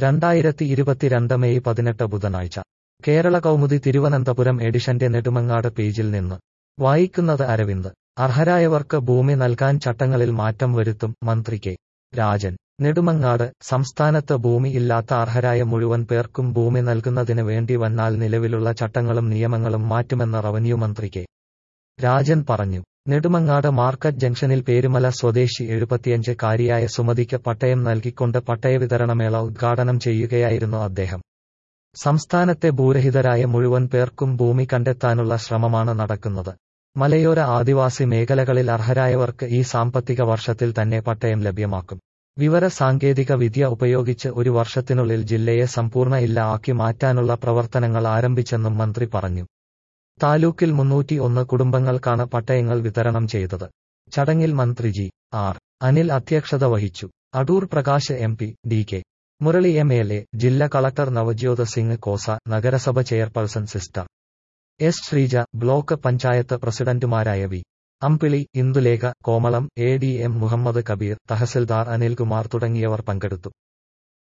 രണ്ടായിരത്തി ഇരുപത്തിരണ്ട് മെയ് പതിനെട്ട് ബുധനാഴ്ച കേരള കൗമുദി തിരുവനന്തപുരം എഡിഷന്റെ നെടുമങ്ങാട് പേജിൽ നിന്ന് വായിക്കുന്നത് അരവിന്ദ് അർഹരായവർക്ക് ഭൂമി നൽകാൻ ചട്ടങ്ങളിൽ മാറ്റം വരുത്തും മന്ത്രി കെ രാജൻ നെടുമങ്ങാട് സംസ്ഥാനത്ത് ഭൂമി ഇല്ലാത്ത അർഹരായ മുഴുവൻ പേർക്കും ഭൂമി നൽകുന്നതിന് വേണ്ടി വന്നാൽ നിലവിലുള്ള ചട്ടങ്ങളും നിയമങ്ങളും മാറ്റുമെന്ന് റവന്യൂ മന്ത്രി കെ രാജൻ പറഞ്ഞു നെടുമങ്ങാട് മാർക്കറ്റ് ജംഗ്ഷനിൽ പേരുമല സ്വദേശി എഴുപത്തിയഞ്ച് കാരിയായ സുമതിക്ക് പട്ടയം നൽകിക്കൊണ്ട് പട്ടയ വിതരണമേള ഉദ്ഘാടനം ചെയ്യുകയായിരുന്നു അദ്ദേഹം സംസ്ഥാനത്തെ ഭൂരഹിതരായ മുഴുവൻ പേർക്കും ഭൂമി കണ്ടെത്താനുള്ള ശ്രമമാണ് നടക്കുന്നത് മലയോര ആദിവാസി മേഖലകളിൽ അർഹരായവർക്ക് ഈ സാമ്പത്തിക വർഷത്തിൽ തന്നെ പട്ടയം ലഭ്യമാക്കും വിവര സാങ്കേതിക വിദ്യ ഉപയോഗിച്ച് ഒരു വർഷത്തിനുള്ളിൽ ജില്ലയെ സമ്പൂർണ്ണ ഇല്ല ആക്കി മാറ്റാനുള്ള പ്രവർത്തനങ്ങൾ ആരംഭിച്ചെന്നും മന്ത്രി പറഞ്ഞു താലൂക്കിൽ മുന്നൂറ്റി ഒന്ന് കുടുംബങ്ങൾക്കാണ് പട്ടയങ്ങൾ വിതരണം ചെയ്തത് ചടങ്ങിൽ മന്ത്രി ജി ആർ അനിൽ അധ്യക്ഷത വഹിച്ചു Adoor Prakash M P D K Murali M L A ജില്ലാ കളക്ടർ നവജ്യോത് സിംഗ് കോസ നഗരസഭ chairperson sister S Sreeja block panchayat പ്രസിഡന്റുമാരായ V Ambili Indulekha Komalam A D M Muhammad Kabir tahsildar Anilkumar തുടങ്ങിയവർ പങ്കെടുത്തു